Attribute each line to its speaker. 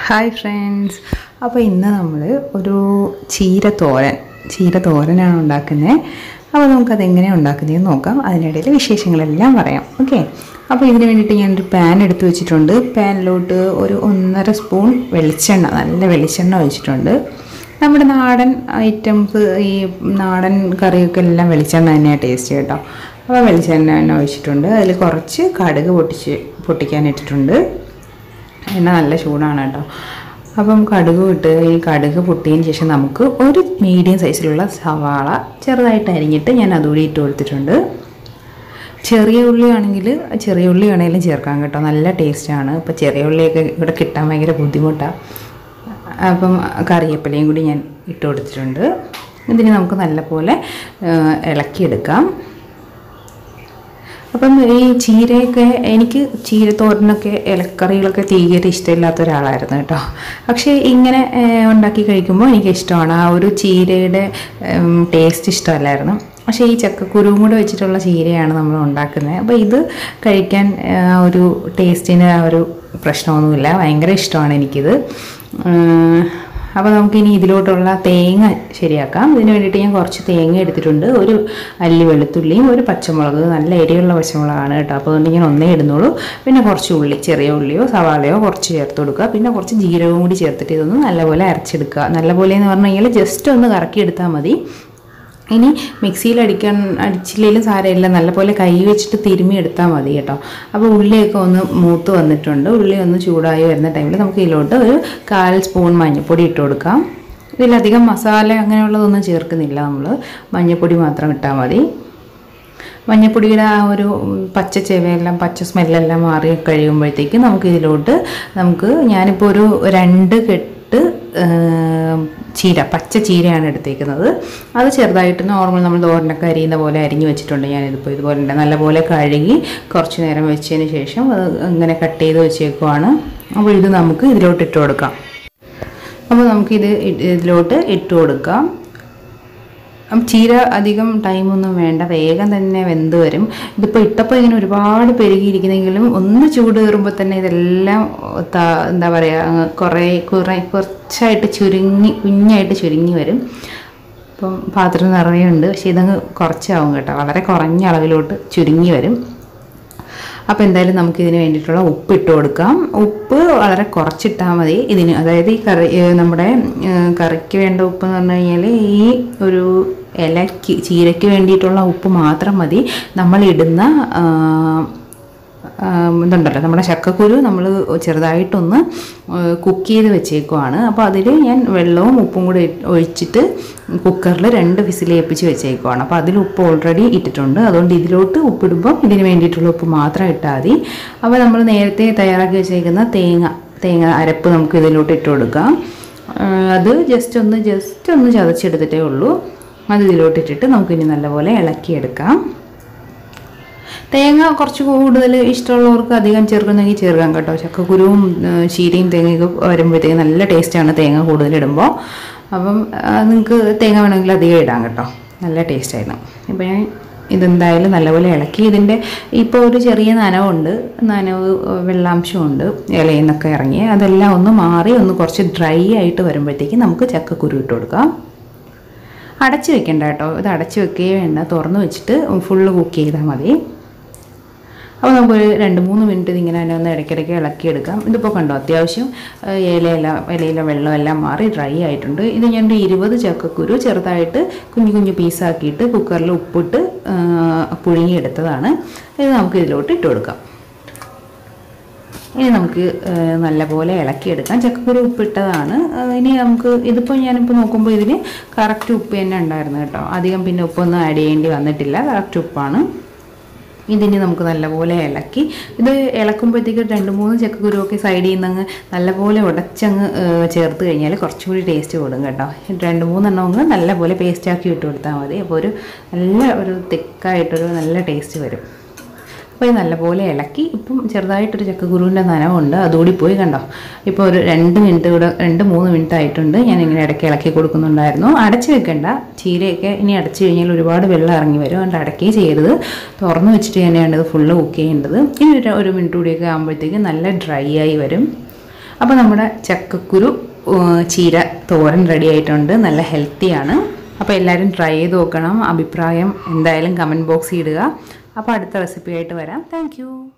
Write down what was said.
Speaker 1: hi friends അപ്പോൾ ഇന്ന് നമ്മൾ ഒരു ചീര തോരൻ ചീര തോരനാണ് ഉണ്ടാക്കുന്നത് അപ്പോൾ നമുക്കത് എങ്ങനെയാണ് ഉണ്ടാക്കുന്നതെന്ന് നോക്കാം അതിനിടയിൽ വിശേഷങ്ങളെല്ലാം പറയാം ഓക്കെ അപ്പോൾ ഇതിന് വേണ്ടിയിട്ട് ഞാനൊരു പാൻ എടുത്ത് വെച്ചിട്ടുണ്ട് പാനിലോട്ട് ഒരു ഒന്നര സ്പൂൺ വെളിച്ചെണ്ണ നല്ല വെളിച്ചെണ്ണ ഒഴിച്ചിട്ടുണ്ട് നമ്മുടെ നാടൻ ഐറ്റംസ് ഈ നാടൻ കറിയൊക്കെ എല്ലാം വെളിച്ചെണ്ണ തന്നെയാണ് ടേസ്റ്റ് കേട്ടോ അപ്പോൾ വെളിച്ചെണ്ണ എണ്ണ ഒഴിച്ചിട്ടുണ്ട് അതിൽ കുറച്ച് കടുക് പൊട്ടിച്ച് പൊട്ടിക്കാൻ ഇട്ടിട്ടുണ്ട് എണ്ണ നല്ല ചൂടാണ് കേട്ടോ അപ്പം കടുക് ഇട്ട് ഈ കടുക് പൊട്ടിയതിന് ശേഷം നമുക്ക് ഒരു മീഡിയം സൈസിലുള്ള സവാള ചെറുതായിട്ട് അരിഞ്ഞിട്ട് ഞാൻ അതുകൂടി ഇട്ട് കൊടുത്തിട്ടുണ്ട് ചെറിയ ഉള്ളി ആണെങ്കിൽ ചെറിയ ഉള്ളി വേണമെങ്കിലും ചേർക്കാം കേട്ടോ നല്ല ടേസ്റ്റാണ് ഇപ്പോൾ ചെറിയ ഉള്ളിയൊക്കെ ഇവിടെ കിട്ടാൻ ഭയങ്കര ബുദ്ധിമുട്ടാണ് അപ്പം കറിവേപ്പിലയും കൂടി ഞാൻ ഇട്ട് കൊടുത്തിട്ടുണ്ട് ഇതിന് നമുക്ക് നല്ലപോലെ ആ, ഇളക്കിയെടുക്കാം അപ്പം ഈ ചീരയൊക്കെ എനിക്ക് ചീരത്തോരനൊക്കെ ഇലക്കറികളൊക്കെ തീരെ ഇഷ്ടമില്ലാത്ത ഒരാളായിരുന്നു കേട്ടോ പക്ഷേ ഇങ്ങനെ ഏഹ്, ഉണ്ടാക്കി കഴിക്കുമ്പോൾ എനിക്ക് ഇഷ്ടമാണ് ആ ഒരു ചീരയുടെ ടേസ്റ്റ് ഇഷ്ടമല്ലായിരുന്നു പക്ഷേ ഈ ചക്കക്കുരുവും കൂടെ വെച്ചിട്ടുള്ള ചീരയാണ് നമ്മൾ ഉണ്ടാക്കുന്നത് അപ്പോൾ ഇത് കഴിക്കാൻ ഏഹ്, ആ ഒരു ടേസ്റ്റിന് ആ ഒരു പ്രശ്നമൊന്നുമില്ല ഭയങ്കര ഇഷ്ടമാണ് എനിക്കിത് ഏഹ്, അപ്പോൾ നമുക്കിനി ഇതിലോട്ടുള്ള തേങ്ങ ശരിയാക്കാം ഇതിന് വേണ്ടിയിട്ട് ഞാൻ കുറച്ച് തേങ്ങ എടുത്തിട്ടുണ്ട് ഒരു അല്ലി വെളുത്തുള്ളിയും ഒരു പച്ചമുളക് നല്ല എരിയുള്ള പച്ചമുളകാണ് കേട്ടോ അപ്പോൾ അതുകൊണ്ട് ഞാൻ ഒന്നേ ഇടുന്നുള്ളൂ പിന്നെ കുറച്ച് ഉള്ളി ചെറിയ ഉള്ളിയോ സവാളയോ കുറച്ച് ചേർത്ത് കൊടുക്കുക പിന്നെ കുറച്ച് ജീരകവും കൂടി ചേർത്തിട്ട് ഇതൊന്ന് നല്ലപോലെ അരച്ചെടുക്കുക നല്ലപോലെ എന്ന് പറഞ്ഞു കഴിഞ്ഞാൽ ജസ്റ്റ് ഒന്ന് കറക്കി എടുത്താൽ മതി ഇനി മിക്സിയിൽ അടിക്കാൻ അടിച്ചില്ലെങ്കിലും സാരമില്ല നല്ലപോലെ കൈ വെച്ചിട്ട് തിരുമ്മി എടുത്താൽ മതി കേട്ടോ അപ്പോൾ ഉള്ളിയൊക്കെ ഒന്ന് മൂത്ത് വന്നിട്ടുണ്ട് ഉള്ളി ഒന്ന് ചൂടായി വരുന്ന ടൈമിൽ നമുക്ക് ഇതിലോട്ട് ഒരു കാൽ സ്പൂൺ മഞ്ഞൾപ്പൊടി ഇട്ട് കൊടുക്കാം ഇതിലധികം മസാല അങ്ങനെയുള്ളതൊന്നും ചേർക്കുന്നില്ല നമ്മൾ മഞ്ഞൾപ്പൊടി മാത്രം ഇട്ടാൽ മതി മഞ്ഞപ്പൊടിയുടെ ആ ഒരു പച്ച ചെവയെല്ലാം പച്ച സ്മെല്ലെല്ലാം മാറി കഴിയുമ്പോഴത്തേക്ക് നമുക്ക് ഇതിലോട്ട് നമുക്ക് ഞാനിപ്പോൾ ഒരു രണ്ട് കെട്ട് ഏം, ചീര പച്ച ചീരയാണ് എടുത്തേക്കുന്നത് അത് ചെറുതായിട്ട് നോർമൽ നമ്മൾ തോരനൊക്കെ അരിയുന്ന പോലെ അരിഞ്ഞ് വെച്ചിട്ടുണ്ട് ഞാനിതിപ്പോൾ ഇതുപോലെ ഉണ്ട് നല്ലപോലെ കഴുകി കുറച്ച് നേരം വെച്ചതിന് ശേഷം അത് ഇങ്ങനെ കട്ട് ചെയ്ത് വെച്ചേക്കുവാണ് അപ്പോൾ ഇത് നമുക്ക് ഇതിലോട്ട് ഇട്ട് കൊടുക്കാം അപ്പോൾ നമുക്കിത് ഇ- ഇതിലോട്ട് ഇട്ട് കൊടുക്കാം അപ്പം ചീര അധികം ടൈമൊന്നും വേണ്ട വേഗം തന്നെ വെന്ത് വരും ഇതിപ്പോൾ ഇട്ടപ്പോൾ ഇങ്ങനെ ഒരുപാട് പെരുകിയിരിക്കുന്നെങ്കിലും ഒന്ന് ചൂട് കയറുമ്പോൾ തന്നെ ഇതെല്ലാം ത- എന്താ പറയുക കുറേ കുറേ കുറച്ചായിട്ട് ചുരുങ്ങി കുഞ്ഞായിട്ട് ചുരുങ്ങി വരും അപ്പം പാത്രം നിറയുണ്ട് പക്ഷേ ഇതങ്ങ് കുറച്ചാവും കേട്ടോ വളരെ കുറഞ്ഞ അളവിലോട്ട് ചുരുങ്ങി വരും അപ്പോൾ എന്തായാലും നമുക്ക് ഇതിന് വേണ്ടിയിട്ടുള്ള ഉപ്പ് ഇട്ട് കൊടുക്കാം ഉപ്പ് വളരെ കുറച്ചിട്ടാൽ മതി ഇതിന് അതായത് ഈ കറി ഏ, നമ്മുടെ ഏ, കറിക്ക് വേണ്ട ഉപ്പ് എന്ന് പറഞ്ഞു കഴിഞ്ഞാൽ ഈ ഒരു ഇലയ്ക്ക് ചീരയ്ക്ക് വേണ്ടിയിട്ടുള്ള ഉപ്പ് മാത്രം മതി നമ്മൾ ഇടുന്ന ആ, ആ, ഇതുണ്ടല്ലോ നമ്മുടെ ചക്കക്കുരു നമ്മൾ ചെറുതായിട്ടൊന്ന് കുക്ക് ചെയ്ത് വെച്ചേക്കുവാണ് അപ്പോൾ അതിൽ ഞാൻ വെള്ളവും ഉപ്പും കൂടി ഇട്ട് ഒഴിച്ചിട്ട് കുക്കറിൽ രണ്ട് വിസിലേപ്പിച്ച് വെച്ചേക്കുവാണ് അപ്പോൾ അതിൽ ഉപ്പ് ഓൾറെഡി ഇട്ടിട്ടുണ്ട് അതുകൊണ്ട് ഇതിലോട്ട് ഉപ്പിടുമ്പോൾ ഇതിന് വേണ്ടിയിട്ടുള്ള ഉപ്പ് മാത്രം ഇട്ടാൽ മതി അപ്പോൾ നമ്മൾ നേരത്തെ തയ്യാറാക്കി വെച്ചേക്കുന്ന തേങ്ങ തേങ്ങ അരപ്പ് നമുക്ക് ഇതിലോട്ട് ഇട്ട് കൊടുക്കാം ആ, അത് ജസ്റ്റ് ഒന്ന് ജസ്റ്റ് ഒന്ന് ചതച്ചെടുത്തിട്ടേ ഉള്ളൂ അത് ഇതിലോട്ട് ഇട്ടിട്ട് നമുക്കിനി നല്ലപോലെ ഇളക്കിയെടുക്കാം തേങ്ങ കുറച്ച് കൂടുതൽ ഇഷ്ടമുള്ളവർക്ക് അധികം ചേർക്കുന്നെങ്കിൽ ചേർക്കാം കേട്ടോ ചക്കക്കുരുവും ഏഹ്, ചീരയും തേങ്ങയൊക്കെ വരുമ്പോഴത്തേക്ക് നല്ല ടേസ്റ്റാണ് തേങ്ങ കൂടുതൽ ഇടുമ്പോൾ അപ്പം നിങ്ങൾക്ക് തേങ്ങ വേണമെങ്കിൽ അധികം ഇടാം കേട്ടോ നല്ല ടേസ്റ്റായിരുന്നു ഇപ്പം ഞാൻ ഇതെന്തായാലും നല്ലപോലെ ഇളക്കി ഇതിൻ്റെ ഇപ്പോൾ ഒരു ചെറിയ നനവുണ്ട് നനവ് വെള്ളാംശമുണ്ട് ഇലയിൽ നിന്നൊക്കെ ഇറങ്ങി അതെല്ലാം ഒന്ന് മാറി ഒന്ന് കുറച്ച് ഡ്രൈ ആയിട്ട് വരുമ്പോഴത്തേക്ക് നമുക്ക് ചക്കക്കുരു ഇട്ട് കൊടുക്കാം അടച്ച് വെക്കണ്ട കേട്ടോ ഇത് അടച്ച് വെക്കുകയേ വേണ്ട തുറന്ന് വെച്ചിട്ട് ഫുള്ള് കുക്ക് ചെയ്താൽ മതി അപ്പോൾ നമുക്കൊരു രണ്ട് മൂന്ന് മിനിറ്റ് ഇതിങ്ങനെ തന്നെ ഒന്ന് ഇടയ്ക്കിടയ്ക്ക് ഇളക്കിയെടുക്കാം ഇതിപ്പോൾ കണ്ടോ അത്യാവശ്യം ആ, ഇലയെല്ലാം ഇലയിലെ വെള്ളമെല്ലാം മാറി ഡ്രൈ ആയിട്ടുണ്ട് ഇത് ഞാൻ ഒരു ഇരുപത് ചക്കക്കുരു ചെറുതായിട്ട് കുഞ്ഞു കുഞ്ഞു പീസാക്കിയിട്ട് കുക്കറിൽ ഉപ്പിട്ട് ആ, പുഴുങ്ങിയെടുത്തതാണ് ഇത് നമുക്ക് ഇതിലോട്ട് ഇട്ട് കൊടുക്കാം ഇനി നമുക്ക് ആ, നല്ലപോലെ ഇളക്കിയെടുക്കാം ചക്കക്കുരു ഉപ്പിട്ടതാണ് ആ, ഇനി നമുക്ക് ഇതിപ്പോൾ ഞാനിപ്പോൾ നോക്കുമ്പോൾ ഇതിന് കറക്റ്റ് ഉപ്പ് തന്നെ ഉണ്ടായിരുന്നു കേട്ടോ അധികം പിന്നെ ഉപ്പൊന്നും ആഡ് ചെയ്യേണ്ടി വന്നിട്ടില്ല കറക്റ്റ് ഉപ്പാണ് ഇതിന് നമുക്ക് നല്ലപോലെ ഇളക്കി ഇത് ഇളക്കുമ്പോഴത്തേക്ക് ഒരു രണ്ട് മൂന്ന് ചക്കക്കുരുവൊക്കെ സൈഡിൽ നിന്ന് അങ്ങ് നല്ലപോലെ ഉടച്ചങ്ങ് ഏഹ്, ചേർത്ത് കഴിഞ്ഞാൽ കുറച്ചുകൂടി ടേസ്റ്റ് കൂടും കേട്ടോ രണ്ട് മൂന്നെണ്ണം അങ്ങ് നല്ലപോലെ പേസ്റ്റാക്കി ഇട്ട് കൊടുത്താൽ മതി അപ്പോൾ ഒരു നല്ല ഒരു തിക്കായിട്ടൊരു നല്ല ടേസ്റ്റ് വരും അപ്പോൾ ഇത് നല്ലപോലെ ഇളക്കി ഇപ്പം ചെറുതായിട്ടൊരു ചക്കക്കുരുവിൻ്റെ നനവുണ്ട് അതുകൂടി പോയി കണ്ടോ ഇപ്പോൾ ഒരു രണ്ട് മിനിറ്റ് കൂടെ രണ്ട് മൂന്ന് മിനിറ്റ് ആയിട്ടുണ്ട് ഞാൻ ഇങ്ങനെ ഇടയ്ക്ക് ഇളക്കി കൊടുക്കുന്നുണ്ടായിരുന്നു അടച്ച് വെക്കണ്ട ചീരയൊക്കെ ഇനി അടച്ചു കഴിഞ്ഞാൽ ഒരുപാട് വെള്ളം ഇറങ്ങി വരും അതുകൊണ്ട് അടയ്ക്കേ ചെയ്യരുത് തുറന്ന് വെച്ചിട്ട് തന്നെയാണ് ഇത് ഫുള്ള് കുക്ക് ചെയ്യേണ്ടത് ഇനി ഒരു ഒരു മിനിറ്റ് കൂടിയൊക്കെ ആകുമ്പോഴത്തേക്ക് നല്ല ഡ്രൈ ആയി വരും അപ്പോൾ നമ്മുടെ ചക്കക്കുരു ഏഹ്, ചീര തോരൻ റെഡി ആയിട്ടുണ്ട് നല്ല ഹെൽത്തിയാണ് അപ്പോൾ എല്ലാവരും ട്രൈ ചെയ്ത് നോക്കണം അഭിപ്രായം എന്തായാലും കമൻറ്റ് ബോക്സിൽ ഇടുക അപ്പോൾ അടുത്ത റെസിപ്പി ആയിട്ട് വരാം താങ്ക്